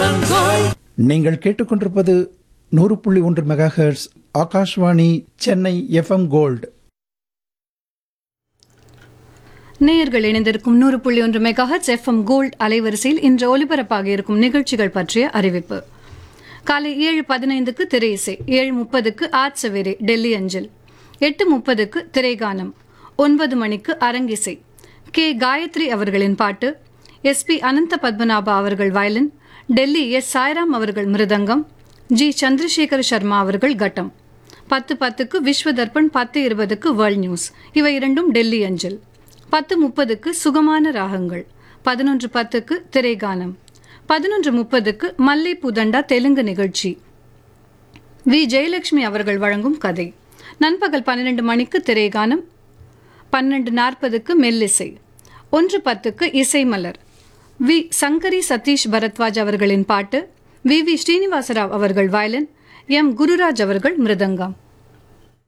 FM gold நீங்கள் கேட்டுக்கொண்டிருப்பது நூறு புள்ளி ஒன்று megahertz Akashvani Chennai FM gold நேயர்கள் இணைந்திருக்கும் நூறு புள்ளி ஒன்று மெகாஹெட்ஸ் எஃப்எம் கோல்ட் அலைவரிசையில் இன்று ஒலிபரப்பாக இருக்கும் நிகழ்ச்சிகள் பற்றிய அறிவிப்பு காலை ஏழு பதினைந்துக்கு திரை இசை ஏழு முப்பதுக்கு ஆட் சவேரே டெல்லி அஞ்சல் எட்டு முப்பதுக்கு திரைகானம் ஒன்பது மணிக்கு அரங்கிசை கே காயத்ரி அவர்களின் பாட்டு எஸ்பி அனந்த பத்மநாபா அவர்கள் வயலின் டெல்லி எஸ் சாய்ராம் அவர்கள் மிருதங்கம் ஜி சந்திரசேகர் சர்மா அவர்கள் கட்டம் பத்து பத்துக்கு விஸ்வ தர்ப்பண் பத்து இருபதுக்கு வேர்ல்ட் நியூஸ் இவை இரண்டும் டெல்லி அஞ்சல் பத்து முப்பதுக்கு சுகமான ராகங்கள் பதினொன்று பத்துக்கு திரைகானம் பதினொன்று முப்பதுக்கு மல்லை புதண்டா தெலுங்கு நிகழ்ச்சி வி ஜெயலட்சுமி அவர்கள் வழங்கும் கதை நண்பகல் பன்னிரண்டு மணிக்கு திரைகானம் பன்னெண்டு நாற்பதுக்கு மெல்லிசை ஒன்று பத்துக்கு இசைமலர் வி சங்கரி சதீஷ் பரத்வாஜ் அவர்களின் பாட்டு வி வி ஸ்ரீனிவாசராவ் அவர்கள் வயலின் எம் குருராஜ் அவர்கள் மிருதங்கம்